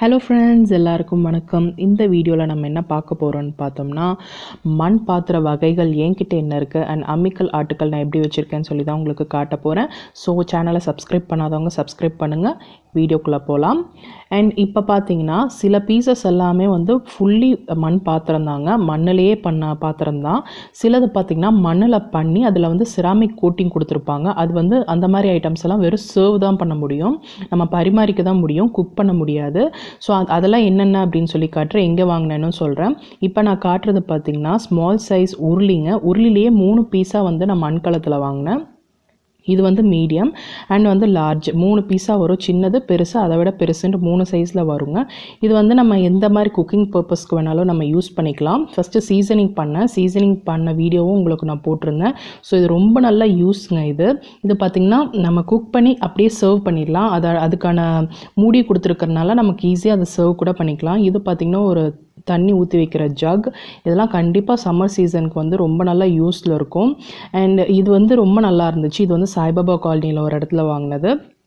hello friends எல்லாருக்கும் வணக்கம் இந்த வீடியோவில் நம்ம என்ன பார்க்க போகிறோம்னு பார்த்தோம்னா மண் பாத்திர வகைகள் என்கிட்ட என்ன இருக்குது அண்ட் அம்மிக்கல் ஆட்டுக்கள் நான் எப்படி வச்சுருக்கேன்னு சொல்லி தான் உங்களுக்கு காட்ட போகிறேன் ஸோ சேனலை சப்ஸ்கிரைப் பண்ணாதவங்க சப்ஸ்கிரைப் பண்ணுங்கள் வீடியோக்குள்ளே போகலாம் அண்ட் இப்போ பார்த்தீங்கன்னா சில பீசஸ் எல்லாமே வந்து ஃபுல்லி மண் பாத்திரம் தாங்க மண்ணிலேயே பண்ண பாத்திரம் தான் சிலது பார்த்திங்கன்னா மண்ணில் பண்ணி அதில் வந்து சிராமிக் கோட்டிங் கொடுத்துருப்பாங்க அது வந்து அந்த மாதிரி ஐட்டம்ஸ் எல்லாம் வெறும் சர்வ் தான் பண்ண முடியும் நம்ம பரிமாறிக்க தான் முடியும் குக் பண்ண முடியாது ஸோ அதெல்லாம் என்னென்ன அப்படின்னு சொல்லி காட்டுறேன் எங்கே வாங்கினேன்னு சொல்கிறேன் இப்போ நான் காட்டுறது பார்த்திங்கன்னா ஸ்மால் சைஸ் உருளிங்க உருளிலேயே மூணு பீஸாக வந்து நான் மண்கலத்தில் வாங்கினேன் இது வந்து மீடியம் அண்ட் வந்து லார்ஜ் மூணு பீஸாக வரும் சின்னது பெருசு அதை விட பெருசுன்ட்டு மூணு சைஸில் வருங்க இது வந்து நம்ம எந்த மாதிரி குக்கிங் பர்பஸ்க்கு வேணாலும் நம்ம யூஸ் பண்ணிக்கலாம் ஃபஸ்ட்டு சீசனிங் பண்ணேன் சீசனிங் பண்ண வீடியோவும் உங்களுக்கு நான் போட்டிருந்தேன் ஸோ இது ரொம்ப நல்ல யூஸ்ங்க இது இது பார்த்திங்கன்னா நம்ம குக் பண்ணி அப்படியே சர்வ் பண்ணிடலாம் அதை அதுக்கான மூடி கொடுத்துருக்கறனால நமக்கு ஈஸியாக அதை சர்வ் கூட பண்ணிக்கலாம் இது பார்த்திங்கன்னா ஒரு தண்ணி ஊற்றி வைக்கிற ஜக் இதெல்லாம் கண்டிப்பாக சம்மர் சீசனுக்கு வந்து ரொம்ப நல்லா யூஸில் இருக்கும் அண்ட் இது வந்து ரொம்ப நல்லா இருந்துச்சு இது வந்து சாய்பாபா காலனியில் ஒரு இடத்துல வாங்கினது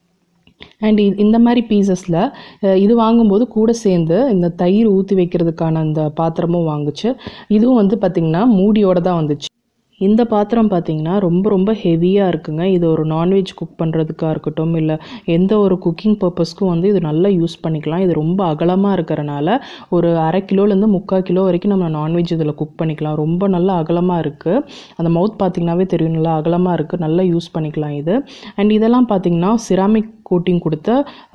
அண்ட் இந்த மாதிரி பீசஸில் இது வாங்கும்போது கூட சேர்ந்து இந்த தயிர் ஊற்றி வைக்கிறதுக்கான அந்த பாத்திரமும் வாங்குச்சு இதுவும் வந்து பார்த்திங்கன்னா மூடியோடு தான் வந்துச்சு இந்த பாத்திரம் பார்த்திங்கன்னா ரொம்ப ரொம்ப ஹெவியாக இருக்குங்க இது ஒரு நான்வெஜ் குக் பண்ணுறதுக்காக இருக்கட்டும் இல்லை எந்த ஒரு குக்கிங் பர்பஸ்க்கும் வந்து இது நல்லா யூஸ் பண்ணிக்கலாம் இது ரொம்ப அகலமாக இருக்கிறனால ஒரு அரை கிலோலேருந்து முக்கால் கிலோ வரைக்கும் நம்ம நான்வெஜ் இதில் குக் பண்ணிக்கலாம் ரொம்ப நல்லா அகலமாக இருக்குது அந்த மவுத் பார்த்திங்கனாவே தெரியும் நல்லா அகலமாக இருக்குது நல்லா யூஸ் பண்ணிக்கலாம் இது அண்ட் இதெல்லாம் பார்த்திங்கன்னா சிராமிக் கோட்டிங் கொடுத்த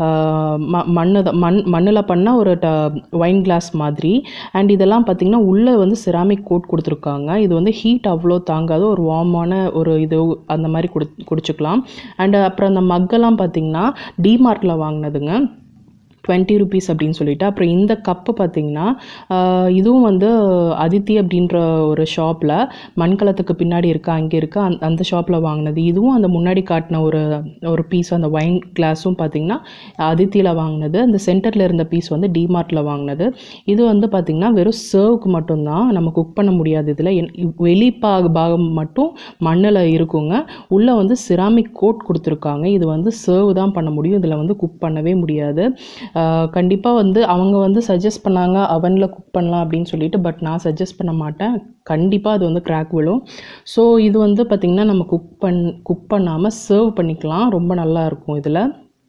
ம மண்ணு தான் மண் மண்ணில் பண்ண ஒரு ட ஒயின் கிளாஸ் மாதிரி அண்ட் இதெல்லாம் பார்த்திங்கன்னா உள்ளே வந்து சிராமிக் கோட் கொடுத்துருக்காங்க இது வந்து ஹீட் அவ்வளோ தாங்காத ஒரு வார்மான ஒரு இது அந்த மாதிரி குடி குடிச்சுக்கலாம் அண்டு அப்புறம் அந்த மக்கெல்லாம் பார்த்திங்கன்னா டிமார்ட்டில் வாங்கினதுங்க டுவெண்ட்டி ருபீஸ் அப்படின்னு சொல்லிட்டு அப்புறம் இந்த கப்பு பார்த்திங்கன்னா இதுவும் வந்து அதித்தி அப்படின்ற ஒரு ஷாப்பில் மண்கலத்துக்கு பின்னாடி இருக்கா அங்கே இருக்கா அந் அந்த ஷாப்பில் வாங்கினது இதுவும் அந்த முன்னாடி காட்டின ஒரு ஒரு பீஸ் அந்த ஒயின் கிளாஸும் பார்த்திங்கன்னா அதித்தியில் வாங்கினது அந்த சென்டரில் இருந்த பீஸ் வந்து டிமார்ட்டில் வாங்கினது இது வந்து பார்த்திங்கன்னா வெறும் சர்வுக்கு மட்டும்தான் நம்ம குக் பண்ண முடியாது இதில் வெளி பாகம் மட்டும் மண்ணில் இருக்குங்க உள்ளே வந்து சிராமிக் கோட் கொடுத்துருக்காங்க இது வந்து சர்வ் தான் பண்ண முடியும் இதில் வந்து குக் பண்ணவே முடியாது கண்டிப்பாக வந்து அவங்க வந்து சஜஸ்ட் பண்ணாங்க அவனில் குக் பண்ணலாம் அப்படின்னு சொல்லிட்டு பட் நான் சஜஸ்ட் பண்ண மாட்டேன் கண்டிப்பாக அது வந்து கிராக் விழும் ஸோ இது வந்து பார்த்திங்கன்னா நம்ம குக் பண் குக் பண்ணாமல் சர்வ் பண்ணிக்கலாம் ரொம்ப நல்லாயிருக்கும் இதில்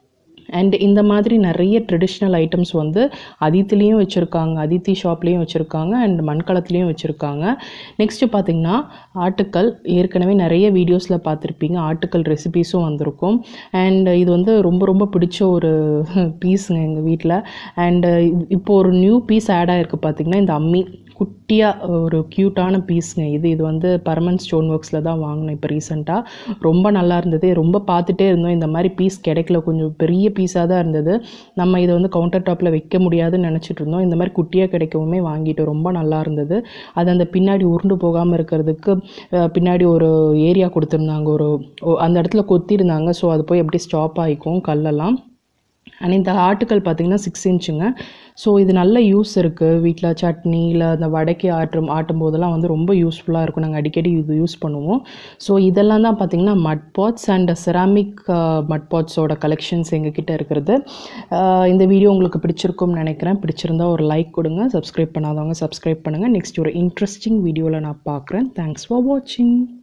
அண்ட் இந்த மாதிரி நிறைய ட்ரெடிஷ்னல் ஐட்டம்ஸ் வந்து அதித்திலையும் வச்சுருக்காங்க அதித்தி ஷாப்லேயும் வச்சுருக்காங்க அண்ட் மண்கலத்துலேயும் வச்சுருக்காங்க நெக்ஸ்ட்டு பார்த்திங்கன்னா ஆட்டுக்கள் ஏற்கனவே நிறைய வீடியோஸில் பார்த்துருப்பீங்க ஆட்டுக்கள் ரெசிபீஸும் வந்திருக்கும் அண்ட் இது வந்து ரொம்ப ரொம்ப பிடிச்ச ஒரு பீஸுங்க எங்கள் வீட்டில் அண்டு இப்போ ஒரு நியூ பீஸ் ஆட் ஆகிருக்கு பார்த்திங்கன்னா இந்த அம்மி குட்டியாக ஒரு க்யூட்டான பீஸுங்க இது இது வந்து பரமன் ஸ்டோன் ஒர்க்ஸில் தான் வாங்கினேன் இப்போ ரீசெண்டாக ரொம்ப நல்லா இருந்தது ரொம்ப பார்த்துட்டே இருந்தோம் இந்த மாதிரி பீஸ் கிடைக்கல கொஞ்சம் பெரிய பீஸாக தான் இருந்தது நம்ம இதை வந்து கவுண்டர் டாப்பில் வைக்க முடியாதுன்னு நினச்சிட்டு இருந்தோம் இந்த மாதிரி குட்டியாக கிடைக்கவுமே வாங்கிட்டு ரொம்ப நல்லா இருந்தது அது அந்த பின்னாடி உருண்டு போகாமல் இருக்கிறதுக்கு பின்னாடி ஒரு ஏரியா கொடுத்துருந்தாங்க ஒரு அந்த இடத்துல கொத்திருந்தாங்க ஸோ அது போய் எப்படி ஸ்டாப் ஆகிக்கும் கல்லெல்லாம் அண்ட் இந்த ஆட்டுக்கள் பார்த்திங்கன்னா சிக்ஸ் இன்ச்சுங்க ஸோ இது நல்ல யூஸ் இருக்குது வீட்டில் சட்னி இல்லை அந்த வடைக்கு ஆட்டும் ஆட்டும் போதெல்லாம் வந்து ரொம்ப யூஸ்ஃபுல்லாக இருக்கும் நாங்கள் அடிக்கடி இது யூஸ் பண்ணுவோம் ஸோ இதெல்லாம் தான் பார்த்திங்கன்னா மட் பாட்ஸ் அண்ட் செராமிக் மட் பாட்ஸோட கலெக்ஷன்ஸ் எங்ககிட்ட இருக்கிறது இந்த வீடியோ உங்களுக்கு பிடிச்சிருக்கும்னு நினைக்கிறேன் பிடிச்சிருந்தா ஒரு லைக் கொடுங்க சப்ஸ்கிரைப் பண்ணாதவங்க சப்ஸ்கிரைப் பண்ணுங்கள் நெக்ஸ்ட் ஒரு இன்ட்ரெஸ்டிங் வீடியோவில் நான் பார்க்குறேன் தேங்க்ஸ் ஃபார் வாட்சிங்